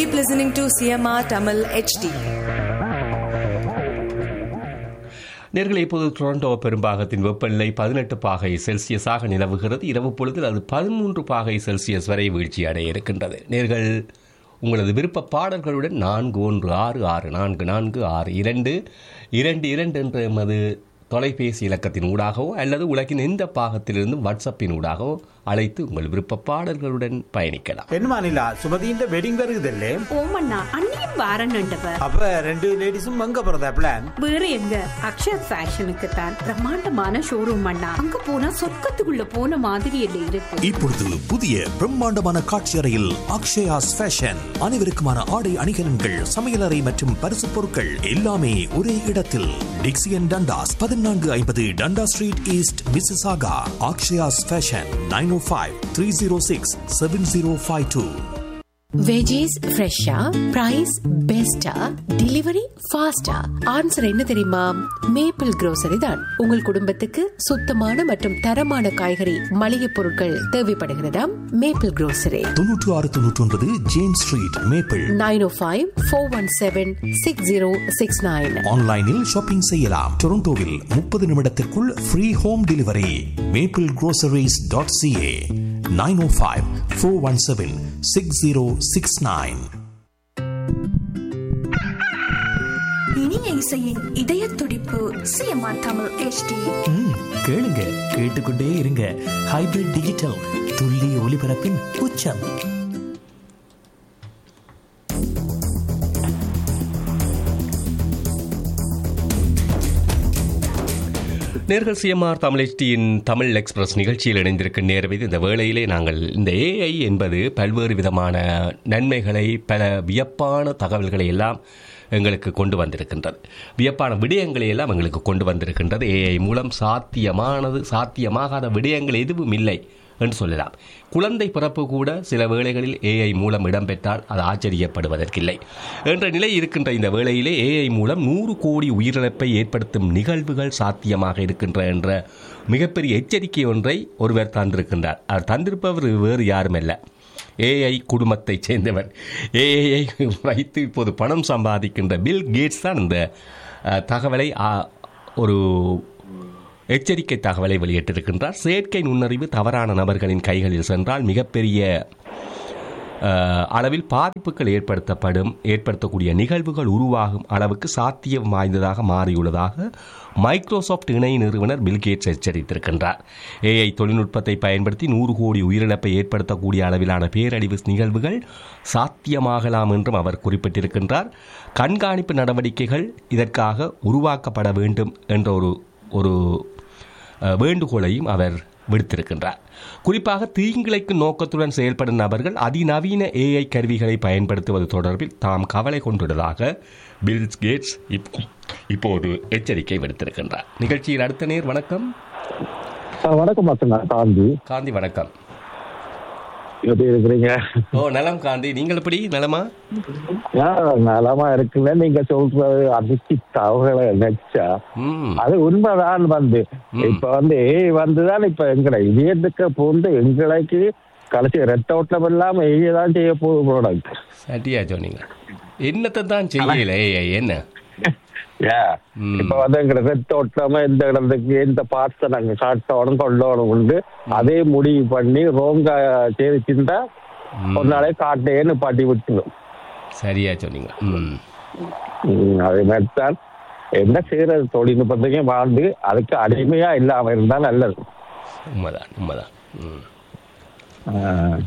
Keep listening to CMR Tamil HD. நேர்களை இப்போது Toronto பெரும்பாகத்தின் வெப்பநிலை பதினெட்டு பாகை செல்சியஸாக நிலவுகிறது இரவு பொழுதில் அது பதிமூன்று பாகை செல்சியஸ் வரை வீழ்ச்சி அடைய இருக்கின்றது நேர்கள் உங்களது விருப்ப பாடல்களுடன் நான்கு ஒன்று ஆறு ஆறு நான்கு நான்கு ஆறு இரண்டு இரண்டு இரண்டு என்ற எமது தொலைபேசி இலக்கத்தின் ஊடாகவோ அல்லது உலகின் எந்த பாகத்திலிருந்து வாட்ஸ்அப்பின் ஊடாகவோ அழைத்து உங்கள் விருப்ப பாடல்களுடன் பயணிக்கலாம் என்னமா நிலா சுமதியின் வெட்டிங் வருகுதல்லே ஓமண்ணா அண்ணியும் வாரன்னுண்டவர் அப்ப ரெண்டு லேடிஸும் அங்க போறதா பிளான் வேற எங்க அக்ஷர் ஃபேஷனுக்கு தான் பிரம்மாண்டமான ஷோரூம் அண்ணா அங்க போனா சொர்க்கத்துக்குள்ள போன மாதிரி இல்லை இருக்கு இப்பொழுது புதிய பிரம்மாண்டமான காட்சி அறையில் அக்ஷயாஸ் ஃபேஷன் அனைவருக்குமான ஆடை அணிகலன்கள் சமையலறை மற்றும் பரிசு பொருட்கள் எல்லாமே ஒரே இடத்தில் டிக்சியன் டண்டாஸ் பதினான்கு ஐம்பது Dundas street east Mississauga Akshaya's fashion nine O five three zero six seven zero five two veggies ஃப்ரெஷ்ஷா பிரைஸ் பெஸ்டா டெலிவரி ஃபாஸ்டா ஆன்சர் என்ன தெரியுமா மேப்பிள் grocery தான் உங்கள் குடும்பத்துக்கு சுத்தமான மற்றும் தரமான காய்கறி மளிகை பொருட்கள் தேவைப்படுகிறதா மேப்பிள் grocery தொன்னூற்று ஆறு தொன்னூற்றி ஒன்பது James street Maple nine O five four one seven six zero six nine ஆன்லைனில் ஷாப்பிங் செய்யலாம் டொரண்டோவில் முப்பது நிமிடத்திற்குள் free home delivery Maple groceries.ca dot CA nine O five four one seven six zero six nine இனிய இசையின் இதய துடிப்பு CMR Tamil HD கேளுங்க கேட்டுக்கொண்டே இருங்க ஹைபிரிட் டிஜிட்டல் துல்லிய ஒலிபரப்பின் உச்சம் நேர்கள் சிஎம்ஆர் தமிழ் HDயின் தமிழ் எக்ஸ்பிரஸ் நிகழ்ச்சியில் இணைந்திருக்கும் நேரம் இது இந்த வேளையிலே நாங்கள் இந்த ஏஐ என்பது பல்வேறு விதமான நன்மைகளை பல வியப்பான தகவல்களை எல்லாம் எங்களுக்கு கொண்டு வந்திருக்கின்றது வியப்பான விடயங்களை எல்லாம் எங்களுக்கு கொண்டு வந்திருக்கின்றது ஏஐ மூலம் சாத்தியமானது சாத்தியமாகாத விடயங்கள் எதுவும் இல்லை என்று சொல்லலாம் குழந்தை பிறப்பு கூட சில வேளைகளில் ஏஐ மூலம் இடம்பெற்றால் அது ஆச்சரியப்படுவதற்கில்லை என்ற நிலை இருக்கின்ற இந்த வேளையிலே ஏஐ மூலம் நூறு கோடி உயிரிழப்பை ஏற்படுத்தும் நிகழ்வுகள் சாத்தியமாக இருக்கின்ற என்ற மிகப்பெரிய எச்சரிக்கை ஒன்றை ஒருவர் தந்திருக்கின்றார் அவர் தந்திருப்பவர் வேறு யாருமல்ல ஏஐ குடும்பத்தைச் சேர்ந்தவர் ஏஐயை வைத்து இப்போது பணம் சம்பாதிக்கின்ற பில் கேட்ஸ் தான் இந்த அஹ், தகவலை ஆ, ஒரு எச்சரிக்கை தகவலை வெளியிட்டிருக்கின்றார் செயற்கை நுண்ணறிவு தவறான நபர்களின் கைகளில் சென்றால் மிகப்பெரிய அஹ், அளவில் பாதிப்புகள் ஏற்படுத்தப்படும் ஏற்படுத்தக்கூடிய நிகழ்வுகள் உருவாகும் அளவுக்கு சாத்தியம் வாய்ந்ததாக மாறியுள்ளதாக மைக்ரோசாஃப்ட் இணை நிறுவனர் பில்கேட்ஸ் எச்சரித்திருக்கின்றார் ஏஐ தொழில்நுட்பத்தை பயன்படுத்தி நூறு கோடி உயிரிழப்பை ஏற்படுத்தக்கூடிய அளவிலான பேரழிவு நிகழ்வுகள் சாத்தியமாகலாம் என்றும் அவர் குறிப்பிட்டிருக்கின்றார் கண்காணிப்பு நடவடிக்கைகள் இதற்காக உருவாக்கப்பட வேண்டும் என்ற ஒரு ஒரு அஹ், வேண்டுகோளையும் அவர் விடுத்திருக்கின்றார் குறிப்பாக தீங்கிழைக்கும் நோக்கத்துடன் செயல்படும் நபர்கள் அதிநவீன ஏஐ கருவிகளை பயன்படுத்துவது தொடர்பில் தாம் கவலை கொண்டுள்ளதாக பில் கேட்ஸ் இப்- இப்போது எச்சரிக்கை விடுத்திருக்கின்றார் நிகழ்ச்சியில் அடுத்த நேர் வணக்கம் வணக்கம் மாசங்க காந்தி காந்தி வணக்கம் எப்படி இருக்கிறீங்க ஓ நலம் காந்தி நீங்கள் எப்படி நலமா ஆ, நலமா இருக்குங்க நீங்க சொல்றது அதிர்ச்சி தகவலை நினைச்சா ம் அது உண்மைதான் வந்து இப்ப வந்து ஏய் வந்துதான் இப்ப எங்களை இதயத்துக்கு பூந்து எங்களுக்கு கடைசி ரெட் அவுட்ல இல்லாம ஏஐ தான் செய்ய போகுது ப்ராடக்ட் சரியா சொன்னீங்க என்னத்தை தான் செய்யல ஏஐ என்ன ம். இப்ப வந்து எங்களை ரெட் அவுட்லாம இந்த இடத்துக்கு இந்த பார்ட்ஸை நாங்க காட்டணும் கொள்ளணும் உண்டு அதே முடிவு பண்ணி ரோங்கா சேரிச்சுட்டா ஒரு நாளே காட்டையே பாட்டி விட்டுடும் சரியா சொன்னீங்க ம் ம், அதே மாதிரி தான் என்ன செய்யறது தொழில்நுட்பத்தையும் வாழ்ந்து அதுக்கு அடிமையா இல்லாம இருந்தா நல்லது உண்மைதான் உண்மைதான் ம் ஆஹ்.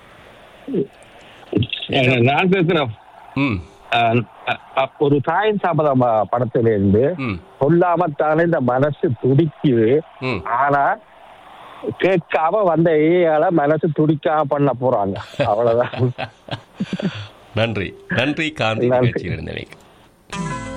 நான் கேட்கிறேன் ம் ஆஹ், அஹ், ஒரு தாயின் சாபதம் படத்துல இருந்து ம் சொல்லாமத்தானே இந்த மனசு துடிக்குது ம் ஆனா கேட்காம வந்த ஏயால மனசு துடிக்காம பண்ண போறாங்க அவ்வளவுதான் நன்றி நன்றி காந்தி நன்றி. நிகழ்ச்சியில் இருந்தவைக்கு